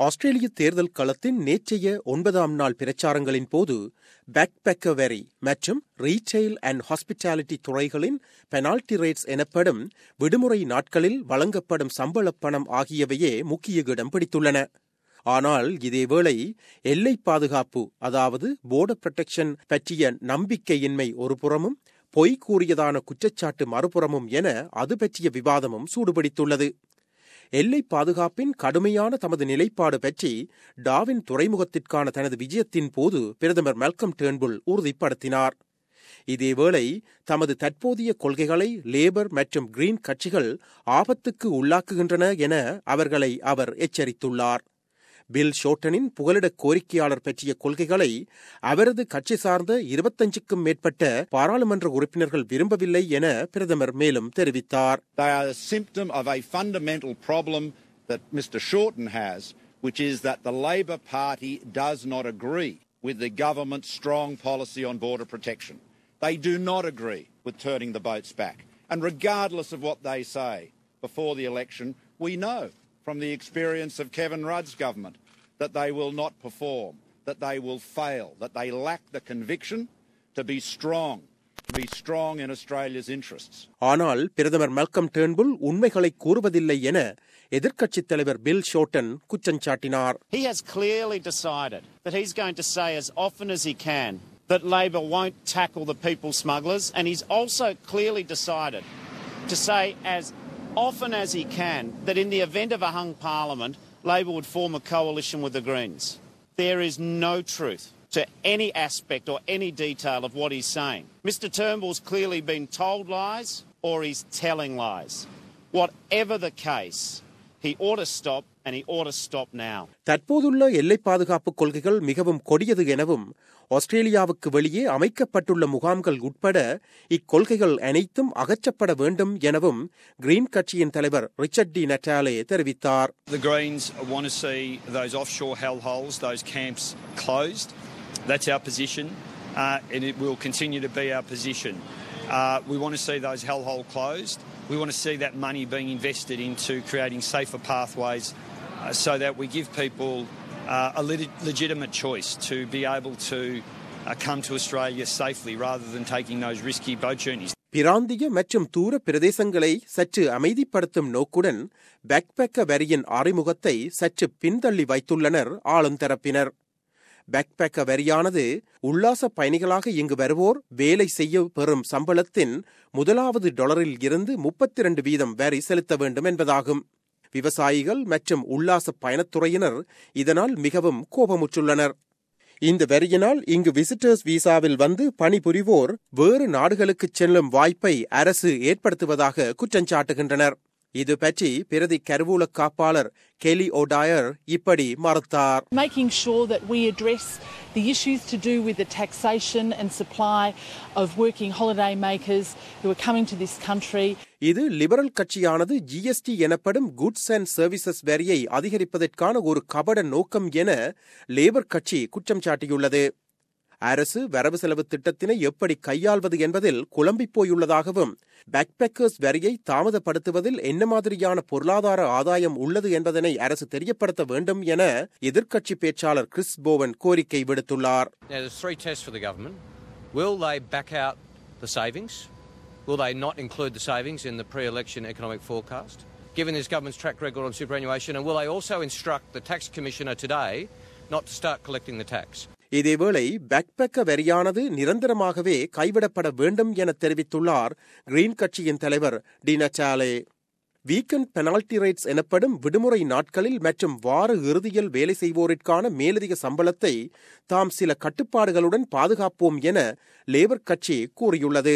ஆஸ்திரேலிய தேர்தல் களத்தின் நேற்றைய ஒன்பதாம் நாள் பிரச்சாரங்களின் போது பேக் பேக்கவரி மற்றும் ரீட்டெயில் அண்ட் ஹாஸ்பிட்டாலிட்டி துறைகளின் பெனால்டி ரேட்ஸ் எனப்படும் விடுமுறை நாட்களில் வழங்கப்படும் சம்பளப் பணம் ஆகியவையே முக்கிய இடம் பிடித்துள்ளன ஆனால் இதேவேளை எல்லை பாதுகாப்பு அதாவது போர்டர் புரொடெக்ஷன் பற்றிய நம்பிக்கையின்மை ஒரு புறமும் பொய் கூறியதான குற்றச்சாட்டு மறுபுறமும் என அது பற்றிய விவாதமும் சூடுபிடித்துள்ளது எல்லை பாதுகாப்பின் கடுமையான தமது நிலைப்பாடு பற்றி டாவின் துறைமுகத்திற்கான தனது விஜயத்தின் போது பிரதமர் மெல்கம் டேர்ன்புல் உறுதிப்படுத்தினார் இதேவேளை தமது தற்போதைய கொள்கைகளை லேபர் மற்றும் கிரீன் கட்சிகள் ஆபத்துக்கு உள்ளாக்குகின்றன என அவர்களை அவர் எச்சரித்துள்ளார் பில் ஷோட்டனின் புகலிட கோரிக்கையாளர் பற்றிய கொள்கைகளை அவரது கட்சி சார்ந்த இருபத்தஞ்சுக்கும் மேற்பட்ட பாராளுமன்ற உறுப்பினர்கள் விரும்பவில்லை என பிரதமர் மேலும் தெரிவித்தார் They are a symptom of a fundamental problem that Mr Shorten has, which is that the Labor Party does not agree with the government's strong policy on border protection. They do not agree with turning the boats back. And regardless of what they say before the election, we know from the experience of Kevin Rudd's government that they will not perform, that they will fail, that they lack the conviction to be strong, to be strong in Australia's interests. ஆனால் பிரதமர் Malcolm Turnbull உண்மைகளை கூறுவதில்லை என எதிர்க்கட்சித் தலைவர் Bill Shorten குற்றஞ்சாட்டினார் He has clearly decided that he's going to say as often as he can that Labor won't tackle the people smugglers, and he's also clearly decided to say as often as he can that in the event of a hung parliament, Labor would form a coalition with the Greens. There is no truth to any aspect or any detail of what he's saying. Mr Turnbull's clearly been told lies or he's telling lies. Whatever the case, he ought to stop and he ought to stop now. தற்போதுள்ள எல்லை பாதுகாப்பு கொள்கைகள் மிகவும் கொடியது எனவும் ஆஸ்திரேலியாவுக்கு வெளியே அமைக்கப்பட்டுள்ள முகாம்கள் உட்பட இக்கொள்கைகள் அனைத்தும் அகற்றப்பட வேண்டும் எனவும் கிரீன் கட்சியின் தலைவர் ரிச்சர்ட் டி நட்டாலே தெரிவித்தார் The Greens want to see those offshore hellholes, those camps closed. That's our position, uh, and it will continue to be our position. Uh, we want to see those hellhole closed. We want to see that money being invested into creating safer pathways uh, so that we give people uh, a lit- legitimate choice to be able to uh, come to Australia safely rather than taking those risky boat journeys. பிராந்திய மற்றும் தூர பிரதேசங்களை சற்று அமைதிப்படுத்தும் நோக்குடன் பேக்பேக்க வரியின் அறிமுகத்தை சற்று பின்தள்ளி வைத்துள்ளனர் ஆளும் தரப்பினர் பேக்பேக்க வரியானது உல்லாச பயணிகளாக இங்கு வருவோர் வேலை செய்ய பெறும் சம்பளத்தின் முதலாவது டாலரில் இருந்து முப்பத்தி இரண்டு வீதம் வரி செலுத்த வேண்டும் என்பதாகும் விவசாயிகள் மற்றும் உல்லாச பயணத்துறையினர் இதனால் மிகவும் கோபமுற்றுள்ளனர் இந்த வரியினால் இங்கு விசிட்டர்ஸ் விசாவில் வந்து பணிபுரிவோர் வேறு நாடுகளுக்கு செல்லும் வாய்ப்பை அரசு ஏற்படுத்துவதாக குற்றஞ்சாட்டுகின்றனர் இது பற்றி பிரதி கருவூல காப்பாளர் கெலி ஓடாயர் இப்படி மறுத்தார் making sure that we address the issues to do with the taxation and supply of working holiday makers who are coming to this country. இது லிபரல் கட்சியானது ஜிஎஸ்டி எனப்படும் குட்ஸ் அண்ட் சர்வீசஸ் வரியை அதிகரிப்பதற்கான ஒரு கபட நோக்கம் என லேபர் கட்சி குற்றம் சாட்டியுள்ளது அரசு வரவு செலவு திட்டத்தினை எப்படி கையாள்வது என்பதில் குழம்பிப் போயுள்ளதாகவும் பேக்பேக்கர்ஸ் வரியை தாமதப்படுத்துவதில் என்ன மாதிரியான பொருளாதார ஆதாயம் உள்ளது என்பதனை அரசு தெரியப்படுத்த வேண்டும் என எதிர்க்கட்சி பேச்சாளர் கிறிஸ் போவன் கோரிக்கை விடுத்துள்ளார் Now, there's three tests for the government. Will they back out the savings? Will they not include the savings in the pre election economic forecast? Given this government's track record on superannuation, and will they also instruct the tax commissioner today not to start collecting the tax? இதேவேளை பேக்பேக்க வரியானது நிரந்தரமாகவே கைவிடப்பட வேண்டும் என தெரிவித்துள்ளார் green கட்சியின் தலைவர் Di சாலே weekend penalty rates எனப்படும் விடுமுறை நாட்களில் மற்றும் வார இறுதியில் வேலை செய்வோரிற்கான மேலதிக சம்பளத்தை தாம் சில கட்டுப்பாடுகளுடன் பாதுகாப்போம் என லேபர் கட்சி கூறியுள்ளது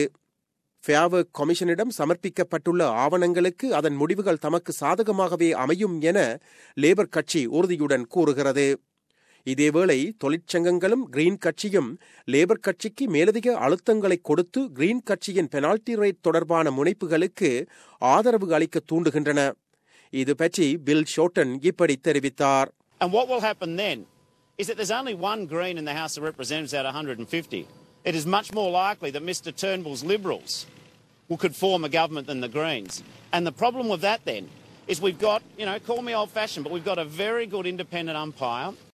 ஃபேவர் கமிஷனிடம் சமர்ப்பிக்கப்பட்டுள்ள ஆவணங்களுக்கு அதன் முடிவுகள் தமக்கு சாதகமாகவே அமையும் என லேபர் கட்சி உறுதியுடன் கூறுகிறது இதேவேளை தொழிற்சங்கங்களும் கிரீன் கட்சியும் லேபர் கட்சிக்கு மேலதிக அழுத்தங்களை கொடுத்து கிரீன் கட்சியின் பெனால்டி ரேட் தொடர்பான முனைப்புகளுக்கு ஆதரவு அளிக்க தூண்டுகின்றன இது பற்றி பில் ஷோட்டன் இப்படி தெரிவித்தார் And what will happen then is that there's only one Green in the House of Representatives out of 150. It is much more likely that Mr Turnbull's Liberals will, could form a government than the Greens. And the problem with that then is we've got, you know, call me old fashioned, but we've got a very good independent umpire